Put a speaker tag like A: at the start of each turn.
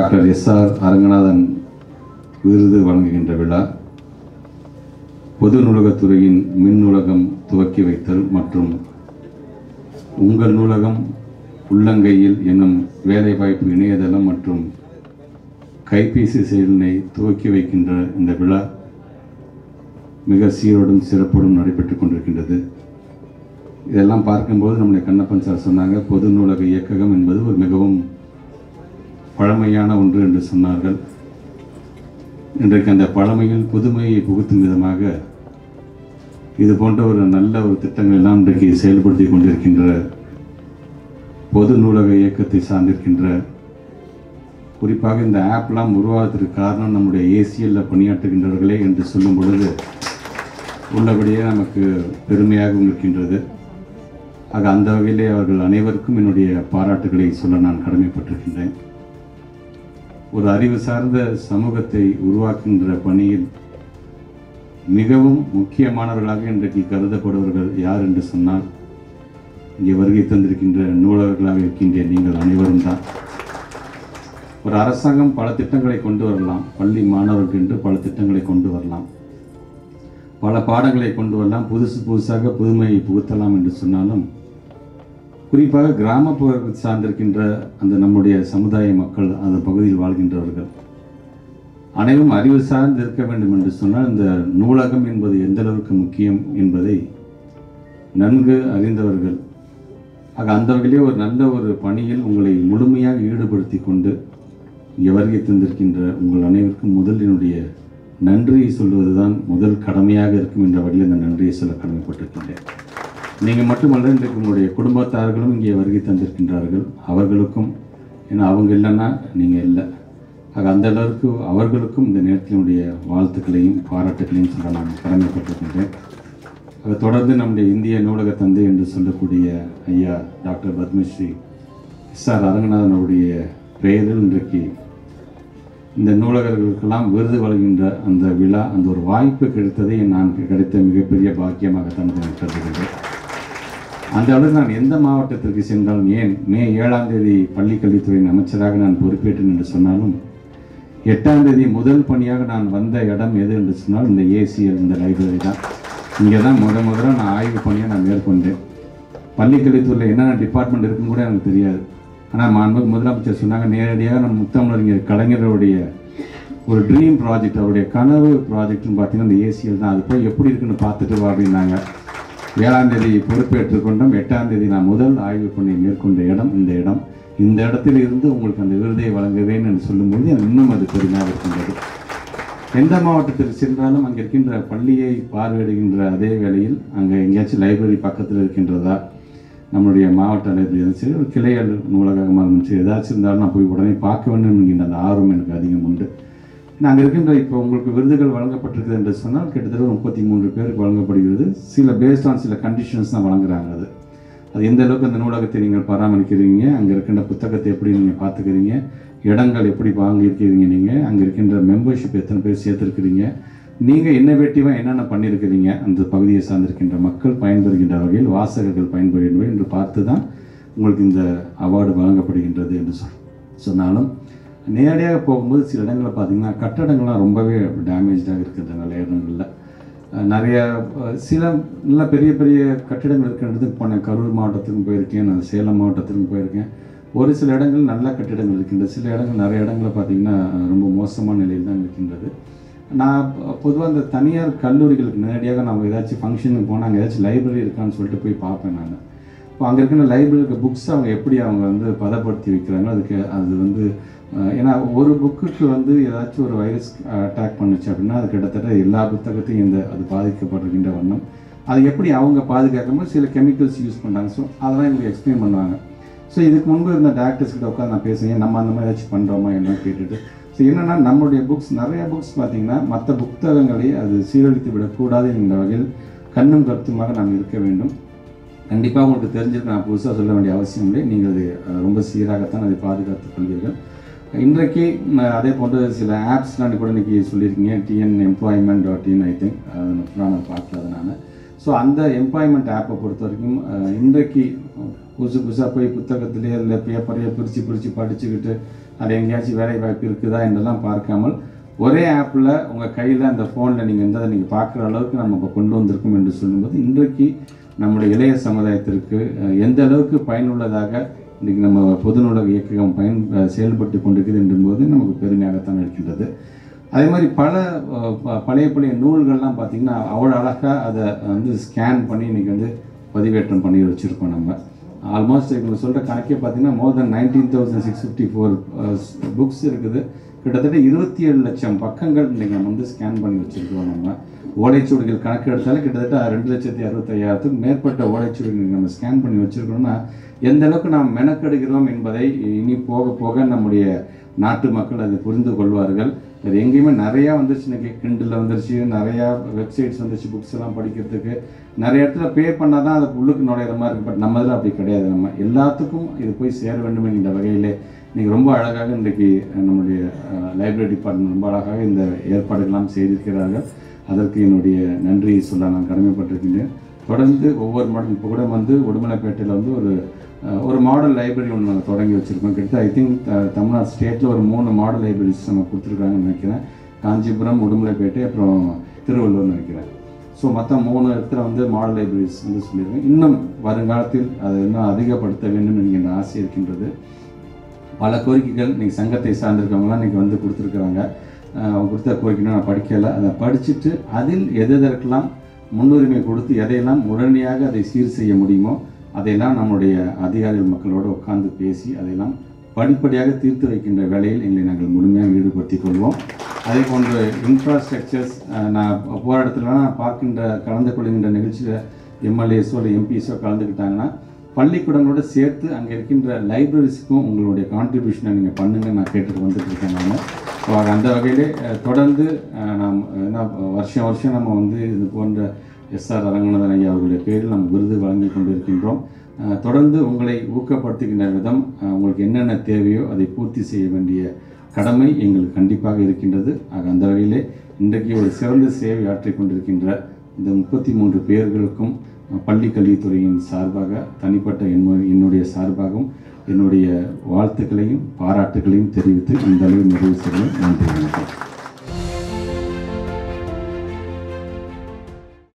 A: doctor SR Aranganathan விருது வழங்குகின்ற விழா பொது நூலகத்துறையின் மின் நூலகம் துவக்கி வைத்தல் மற்றும் உங்கள் நூலகம் உள்ளங்கையில் என்னும் வேலைவாய்ப்பு இணையதளம் மற்றும் கைபேசி செயலினை துவக்கி வைக்கின்ற இந்த விழா மிக சீரோடும் சிறப்போடும் நடைபெற்றுக் கொண்டிருக்கின்றது இதெல்லாம் பார்க்கும்போது நம்முடைய கண்ணப்பன் சார் சொன்னாங்க பொது நூலக இயக்ககம் என்பது ஒரு மிகவும் பழமையான ஒன்று என்று சொன்னார்கள் இன்றைக்கு அந்த பழமையில் புதுமையை புகுத்தும் விதமாக இது போன்ற ஒரு நல்ல ஒரு திட்டங்கள் எல்லாம் இன்றைக்கு செயல்படுத்தி கொண்டிருக்கின்ற பொது நூலக இயக்கத்தை சார்ந்திருக்கின்ற குறிப்பாக இந்த ஆப்லாம் உருவாவதற்கு காரணம் நம்முடைய ஏசிஎல்ல பணியாற்றுகின்றவர்களே என்று சொல்லும் பொழுது உள்ளபடியே நமக்கு பெருமையாக இருக்கின்றது ஆக அந்த வகையிலே அவர்கள் அனைவருக்கும் என்னுடைய பாராட்டுகளை சொல்ல நான் கடமைப்பட்டிருக்கின்றேன் ஒரு அறிவு சார்ந்த சமூகத்தை உருவாக்குகின்ற பணியில் மிகவும் முக்கியமானவர்களாக இன்றைக்கு கருதப்படுபவர்கள் யார் என்று சொன்னால் இங்கே வருகை தந்திருக்கின்ற நூலகர்களாக இருக்கின்ற நீங்கள் அனைவரும் தான் ஒரு அரசாங்கம் பல திட்டங்களை கொண்டு வரலாம் பள்ளி மாணவர்களுக்கு என்று பல திட்டங்களை கொண்டு வரலாம் பல பாடங்களை கொண்டு வரலாம் புதுசு புதுசாக புதுமையை புகுத்தலாம் என்று சொன்னாலும் குறிப்பாக கிராமப்புறத்தை சார்ந்திருக்கின்ற அந்த நம்முடைய சமுதாய மக்கள் அந்த பகுதியில் வாழ்கின்றவர்கள் அனைவரும் அறிவு சார்ந்து இருக்க வேண்டும் என்று சொன்னால் இந்த நூலகம் என்பது எந்த அளவுக்கு முக்கியம் என்பதை நன்கு அறிந்தவர்கள் ஆக அந்த வகையிலே ஒரு நல்ல ஒரு பணியில் உங்களை முழுமையாக ஈடுபடுத்தி கொண்டு இங்கே வருகை தந்திருக்கின்ற உங்கள் அனைவருக்கும் முதல் என்னுடைய நன்றியை சொல்வதுதான் முதல் கடமையாக இருக்கும் என்ற வழியில் இந்த நன்றியை சொல்ல கடமைப்பட்டிருக்கின்றேன் நீங்கள் மட்டுமல்ல இன்றைக்கு உங்களுடைய குடும்பத்தார்களும் இங்கே வருகை தந்திருக்கின்றார்கள் அவர்களுக்கும் ஏன்னா அவங்க இல்லைன்னா நீங்கள் இல்லை ஆக அந்த அளவுக்கு அவர்களுக்கும் இந்த நேரத்தினுடைய வாழ்த்துக்களையும் பாராட்டுகளையும் சொல்ல நான் கடமைப்பட்டிருக்கின்றேன் அதை தொடர்ந்து நம்முடைய இந்திய நூலக தந்தை என்று சொல்லக்கூடிய ஐயா doctor Padmashri S R Aranganathan அவருடைய பெயரில் இன்றைக்கு இந்த நூலகர்களுக்கெல்லாம் விருது வழங்குகின்ற அந்த விழா அந்த ஒரு வாய்ப்பு கிடைத்ததை நான் கிடைத்த மிகப்பெரிய பாக்கியமாகத்தான் இதை நான் கருதுகின்றேன் அந்த அளவுக்கு நான் எந்த மாவட்டத்திற்கு சென்றாலும் ஏன் மே ஏழாம் தேதி பள்ளிக்கல்வித்துறையின் அமைச்சராக நான் பொறுப்பேற்றேன் என்று சொன்னாலும் எட்டாம் தேதி முதல் பணியாக நான் வந்த இடம் எது என்று சொன்னால் இந்த ஏசிஎல் இந்த லைப்ரரி தான் இங்கே தான் முத முதல்ல நான் ஆய்வு பணியை நான் மேற்கொண்டேன் பள்ளிக்கல்வித்துறையில் என்னென்ன டிபார்ட்மெண்ட் இருக்குன்னு கூட எனக்கு தெரியாது ஆனால் மாண்புக்கு முதலமைச்சர் சொன்னாங்க நேரடியாக நம்ம முத்தமிழறிஞர் கலைஞருடைய ஒரு ட்ரீம் ப்ராஜெக்ட் அவருடைய கனவு ப்ராஜெக்ட்னு பார்த்தீங்கன்னா இந்த ஏசிஎல் தான் அது போய் எப்படி இருக்குன்னு பார்த்துட்டு வா அப்படின்னாங்க ஏழாம் தேதி பொறுப்பேற்றுக் கொண்டோம் எட்டாம் தேதி நான் முதல் ஆய்வு பணி மேற்கொண்ட இடம் இந்த இடம் இந்த இடத்தில் இருந்து உங்களுக்கு அந்த விருதை வழங்குவேன் என்று சொல்லும்போது எனக்கு இன்னும் அது பெருமையாக இருக்கின்றது எந்த மாவட்டத்திற்கு சென்றாலும் அங்கே இருக்கின்ற பள்ளியை பார்வையிடுகின்ற அதே வேளையில் அங்கே எங்கேயாச்சும் லைப்ரரி பக்கத்தில் இருக்கின்றதா நம்மளுடைய மாவட்ட லைப்ரரி இருந்துச்சு ஒரு கிளையல் நூலகமாக இருந்துச்சு ஏதாச்சும் இருந்தாலும் நான் போய் உடனே பார்க்க வேண்டும் என்கின்ற அந்த ஆர்வம் எனக்கு அதிகம் உண்டு நாங்கள் இருக்கின்ற இப்போ உங்களுக்கு விருதுகள் வழங்கப்பட்டிருக்குது என்று சொன்னால் கிட்டத்தட்ட முப்பத்தி மூன்று பேருக்கு வழங்கப்படுகிறது சில பேஸ்ட் ஆன் சில கண்டிஷன்ஸ் தான் வழங்குறாங்க அது அது எந்த அளவுக்கு அந்த நூலகத்தை நீங்கள் பராமரிக்கிறீங்க அங்கே இருக்கின்ற புத்தகத்தை எப்படி நீங்கள் பார்த்துக்கிறீங்க இடங்கள் எப்படி வாங்கியிருக்கிறீங்க நீங்கள் அங்கே இருக்கின்ற மெம்பர்ஷிப் எத்தனை பேர் சேர்த்துருக்கிறீங்க நீங்கள் இன்னோவேட்டிவாக என்னென்ன பண்ணியிருக்கிறீங்க அந்த பகுதியை சார்ந்திருக்கின்ற மக்கள் பயன்பெறுகின்ற வகையில் வாசகர்கள் பயன்பெறுகின்ற என்று பார்த்து தான் உங்களுக்கு இந்த அவார்டு வழங்கப்படுகின்றது என்று சொல் சொன்னாலும் நேரடியாக போகும்போது சில இடங்களில் பார்த்தீங்கன்னா கட்டடங்கள்லாம் ரொம்பவே டேமேஜாக இருக்குது நிறைய இடங்களில் அஹ் நிறைய அஹ் சில நல்ல பெரிய பெரிய கட்டிடங்கள் இருக்கின்றதுக்கு போனேன் கரூர் மாவட்டத்துக்கும் போயிருக்கேன் நான் சேலம் மாவட்டத்துக்கும் போயிருக்கேன் ஒரு சில இடங்கள் நல்ல கட்டிடங்கள் இருக்கின்றது சில இடங்கள் நிறைய இடங்களில் பார்த்தீங்கன்னா அஹ் ரொம்ப மோசமான நிலையில் தான் இருக்கின்றது நான் பொதுவாக இந்த தனியார் கல்லூரிகளுக்கு நேரடியாக நம்ம ஏதாச்சும் ஃபங்க்ஷனுக்கு போனால் அங்கே ஏதாச்சும் லைப்ரரி இருக்கான்னு சொல்லிட்டு போய் பார்ப்பேன் நான் இப்போ அங்கே இருக்கிற லைப்ரரிக்கு புக்ஸ் அவங்க எப்படி அவங்க வந்து பதப்படுத்தி வைக்கிறாங்க அதுக்கு அது வந்து அஹ், ஏன்னா ஒரு புக்குக்கு வந்து ஏதாச்சும் ஒரு வைரஸ் அட்டாக் பண்ணுச்சு அப்படின்னா அது கிட்டத்தட்ட எல்லா புத்தகத்தையும் இந்த அது பாதிக்கப்பட்டிருக்கின்ற வண்ணம் அது எப்படி அவங்க பாதுகாக்கும்போது சில கெமிக்கல்ஸ் யூஸ் பண்ணுறாங்க ஸோ அதெல்லாம் எங்களுக்கு எக்ஸ்பிளைன் பண்ணுவாங்க ஸோ இதுக்கு முன்பு இருந்த டாக்டர்ஸ் கிட்ட உட்காந்து நான் பேசுவேன் நம்ம அந்த மாதிரி ஏதாச்சும் பண்ணுறோமா என்ன கேட்டுட்டு ஸோ என்னென்னா நம்மளுடைய புக்ஸ் நிறைய புக்ஸ் பார்த்தீங்கன்னா மற்ற புத்தகங்களை அது சீரழித்து விடக்கூடாது என்ற வகையில் கண்ணும் கருத்துமாக நாம் இருக்க வேண்டும் கண்டிப்பாக உங்களுக்கு தெரிஞ்சிருக்க நான் புதுசாக சொல்ல வேண்டிய அவசியம் இல்லை நீங்கள் அது அஹ், ரொம்ப சீராகத்தான் அதை பாதுகாத்துக் கொள்வீர்கள் இன்றைக்கு ம, அதே போன்று சில ஆப்ஸ்லாம் கூட இன்றைக்கி சொல்லியிருக்கீங்க TN employment dot in I think நான் பார்க்கல அதனால் ஸோ அந்த எம்ப்ளாய்மெண்ட் ஆப்பை பொறுத்த வரைக்கும் அஹ், இன்றைக்கு புதுசு புதுசாக போய் புத்தகத்திலே இல்லை பேப்பரையே பிரித்து பிரித்து படிச்சுக்கிட்டு அது எங்கேயாச்சும் வேலை வாய்ப்பு இருக்குதா என்றெல்லாம் பார்க்காமல் ஒரே ஆப்பில் உங்கள் கையில் அந்த ஃபோனில் நீங்கள் எந்த நீங்கள் பார்க்குற அளவுக்கு நம்ம இப்போ கொண்டு வந்திருக்கோம் என்று சொல்லும்போது இன்றைக்கு நம்முடைய இளைய சமுதாயத்திற்கு அஹ், எந்த அளவுக்கு பயனுள்ளதாக இன்றைக்கு நம்ம பொது நூலக இயக்ககம் பயன் அஹ், செயல்பட்டு கொண்டிருக்குது என்றும்போது நமக்கு பெருமையாகத்தான் இருக்கின்றது அதே மாதிரி பல அஹ், ப- பழைய பழைய நூல்கள்லாம் பார்த்திங்கன்னா அவ்வளோ அழகாக அதை வந்து ஸ்கேன் பண்ணி இன்றைக்கி வந்து பதிவேற்றம் பண்ணி வச்சுருக்கோம் நம்ம ஆல்மோஸ்ட் இப்போ சொல்கிற கணக்கே பார்த்தீங்கன்னா more than nineteen thousand six fifty four books இருக்குது கிட்டத்தட்ட இருபத்தி ஏழு லட்சம் பக்கங்கள் இன்றைக்கி நம்ம வந்து ஸ்கேன் பண்ணி வச்சுருக்கோம் நம்ம ஓலைச்சுவடிகள் கணக்கு எடுத்தாலும் கிட்டத்தட்ட ரெண்டு லட்சத்தி அறுபத்தையாயிரத்துக்கு மேற்பட்ட ஓலைச்சுவடிகள் நம்ம ஸ்கேன் பண்ணி வச்சுருக்கோம்னா எந்த அளவுக்கு நாம் மெனக்கெடுகிறோம் என்பதை இனி போக போக நம்முடைய நாட்டு மக்கள் அதை புரிந்து கொள்வார்கள் அது எங்கேயுமே நிறையா வந்துருச்சு இன்னைக்கு கிண்டில் வந்துருச்சு நிறையா வெப்சைட்ஸ் வந்துருச்சு புக்ஸ் எல்லாம் படிக்கிறதுக்கு நிறைய இடத்துல பே பண்ணால் தான் அதுக்கு உள்ளுக்கு நுழையிற மாதிரி இருக்கு பட் நம்ம இதில் அப்படி கிடையாது நம்ம எல்லாத்துக்கும் இது போய் சேர வேண்டும் என்கிற வகையிலே நீங்கள் ரொம்ப அழகாக இன்றைக்கு நம்முடைய லைப்ரரி டிபார்ட்மெண்ட் ரொம்ப அழகாக இந்த ஏற்பாடுகள்லாம் செய்திருக்கிறார்கள் அதற்கு என்னுடைய நன்றியை சொல்ல நான் கடமைப்பட்டிருக்கின்றேன் தொடர்ந்து ஒவ்வொரு மாடல் இப்போ கூட வந்து உடுமலைப்பேட்டையில் வந்து ஒரு அஹ், ஒரு மாடல் லைப்ரரி ஒன்று நாங்கள் தொடங்கி வச்சுருக்கோம் கிட்டத்தட்ட ஐ திங்க் தமிழ்நாடு ஸ்டேட்டில் ஒரு மூணு மாடல் லைப்ரரிஸ் நம்ம கொடுத்துருக்காங்கன்னு நினைக்கிறேன் காஞ்சிபுரம் உடுமலைப்பேட்டை அப்புறம் திருவள்ளூர்னு நினைக்கிறேன் ஸோ மொத்தம் மூணு இடத்துல வந்து மாடல் லைப்ரரிஸ் வந்து சொல்லியிருக்கேன் இன்னும் வருங்காலத்தில் அதை இன்னும் அதிகப்படுத்த வேண்டும் என்கின்ற ஆசை இருக்கின்றது பல கோரிக்கைகள் இன்னைக்கு சங்கத்தை சார்ந்திருக்கவங்களாம் இன்னைக்கு வந்து கொடுத்துருக்குறாங்க அஹ் அவங்க கொடுத்த கோரிக்கை நான் படிக்கலை அதை படிச்சுட்டு அதில் எது எதற்கெல்லாம் முன்னுரிமை கொடுத்து எதையெல்லாம் உடனடியாக அதை சீர் செய்ய முடியுமோ அதையெல்லாம் நம்முடைய அதிகாரிகள் மக்களோடு உட்கார்ந்து பேசி அதையெல்லாம் படிப்படியாக தீர்த்து வைக்கின்ற வேலையில் எங்களை நாங்கள் முழுமையாக ஈடுபடுத்திக் கொள்வோம் அதே போன்று இன்ஃப்ராஸ்ட்ரக்சர்ஸ் நான் போகிற இடத்துலலாம் நான் பார்க்கின்ற கலந்து கொள்கின்ற நிகழ்ச்சியில் எம்எல்ஏஸோ இல்லை எம்பிஸோ கலந்துக்கிட்டாங்கன்னா பள்ளிக்கூடங்களோட சேர்த்து அங்கே இருக்கின்ற லைப்ரரிஸ்க்கும் உங்களுடைய கான்ட்ரிபியூஷனை நீங்கள் பண்ணுங்க நான் கேட்டுட்டு வந்துட்டு இருக்கேன் நான் ஸோ அந்த வகையிலே அஹ், தொடர்ந்து அஹ், நாம் என்ன வருஷம் வருஷம் நம்ம வந்து இது போன்ற எஸ்ஆர் அரங்கநாதன் ஐயா அவர்களுடைய பேரில் நம்ம விருது வழங்கி கொண்டிருக்கின்றோம் அஹ், தொடர்ந்து உங்களை ஊக்கப்படுத்துகின்ற விதம் அஹ், உங்களுக்கு என்னென்ன தேவையோ அதை பூர்த்தி செய்ய வேண்டிய கடமை எங்களுக்கு கண்டிப்பாக இருக்கின்றது ஆக அந்த வகையிலே இன்றைக்கு ஒரு சிறந்த சேவை ஆற்றிக் கொண்டிருக்கின்ற இந்த முப்பத்தி மூன்று பேர்களுக்கும் அஹ், பள்ளி கல்வித்துறையின் சார்பாக தனிப்பட்ட என்னுடைய என்னுடைய சார்பாகவும் என்னுடைய வாழ்த்துக்களையும் பாராட்டுகளையும் தெரிவித்து இந்த அளவு நிறைவு செய்வேன் நன்றி வணக்கம்